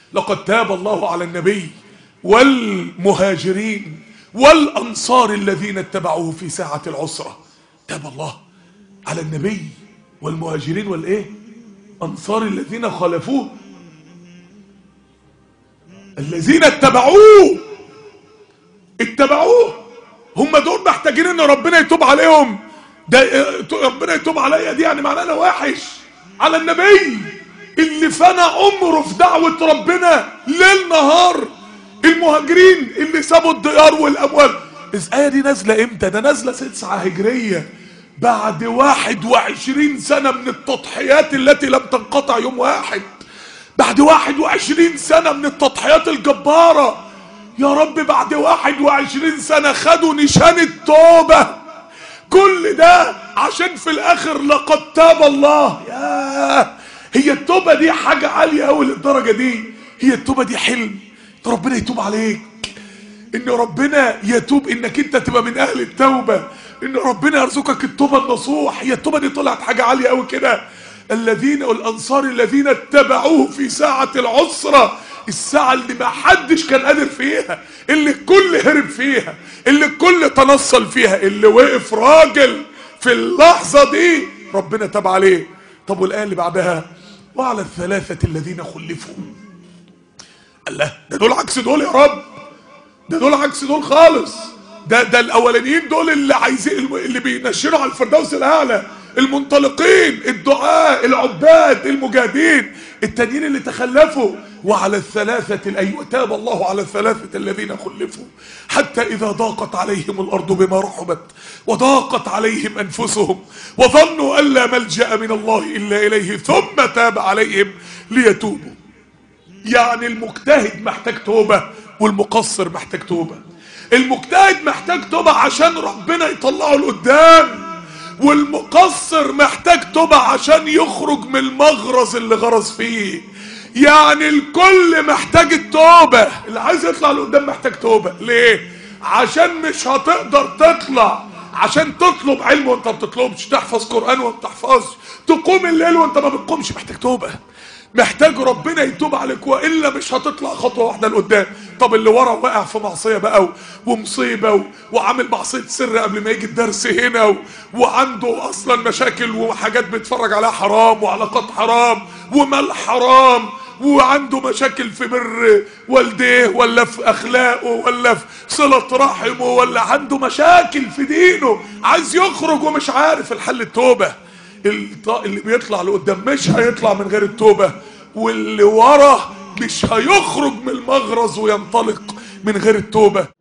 لقد تاب الله على النبي والمهاجرين والأنصار الذين اتبعوه في ساعة العسرة تاب الله على النبي والمهاجرين والإيه أنصار الذين خالفوه الذين اتبعوه اتبعوه هم دول محتاجين ان ربنا يتوب عليهم ده اه، ربنا يتوب عليا دي يعني معناه انا وحش على النبي اللي فنى عمره في دعوة ربنا ليل نهار المهاجرين اللي سابوا الديار والاموال الآية دي نازلة امتى ده نازلة تسعة هجرية بعد واحد وعشرين سنة من التضحيات التي لم تنقطع يوم واحد بعد واحد وعشرين سنة من التضحيات الجبارة يا رب بعد واحد وعشرين سنة خدوا نشان التوبة كل ده عشان في الاخر لقد تاب الله يا هي التوبة دي حاجة عالية اوي للدرجة دي هي التوبة دي حلم ربنا يتوب عليك ان ربنا يتوب انك انت تبقى من اهل التوبة ان ربنا يرزقك التوبة النصوح هي التوبة دي طلعت حاجة عالية قوي كده الذين والانصار الذين اتبعوه في ساعة العسرة الساعة اللي ما حدش كان قادر فيها اللي الكل هرب فيها اللي الكل تنصل فيها اللي وقف راجل في اللحظة دي ربنا تاب عليه طب والآية اللي بعدها وعلى الثلاثة الذين خلفوا الله ده دول عكس دول يا رب ده دول عكس دول خالص ده ده الاولانيين دول اللي عايزين اللي بينشروا على الفردوس الاعلى المنطلقين الدعاء العباد المجاهدين التانيين اللي تخلفوا وعلى الثلاثة أيوة تاب الله على الثلاثة الذين خلفوا حتى إذا ضاقت عليهم الأرض بما رحبت وضاقت عليهم أنفسهم وظنوا أن لا ملجأ من الله إلا إليه ثم تاب عليهم ليتوبوا يعني المجتهد محتاج توبة والمقصر محتاج توبة المجتهد محتاج توبة عشان ربنا يطلعه لقدام والمقصر محتاج توبة عشان يخرج من المغرز اللي غرز فيه يعني الكل محتاج التوبة اللي عايز يطلع لقدام محتاج توبة ليه عشان مش هتقدر تطلع عشان تطلب علم وانت ما بتطلبش تحفظ قرآن وانت بتحفظش تقوم الليل وانت ما بتقومش محتاج توبة محتاج ربنا يتوب عليك والا مش هتطلع خطوه واحده لقدام طب اللي ورا واقع في معصيه بقى و- ومصيبه و- وعامل معصيه سر قبل ما يجي الدرس هنا و- وعنده اصلا مشاكل وحاجات بيتفرج عليها حرام وعلاقات حرام ومال حرام وعنده مشاكل في بر والديه ولا في اخلاقه ولا في صله رحمه ولا عنده مشاكل في دينه عايز يخرج ومش عارف الحل التوبه الط- اللي بيطلع لقدام مش هيطلع من غير التوبة واللي ورا مش هيخرج من المغرز وينطلق من غير التوبة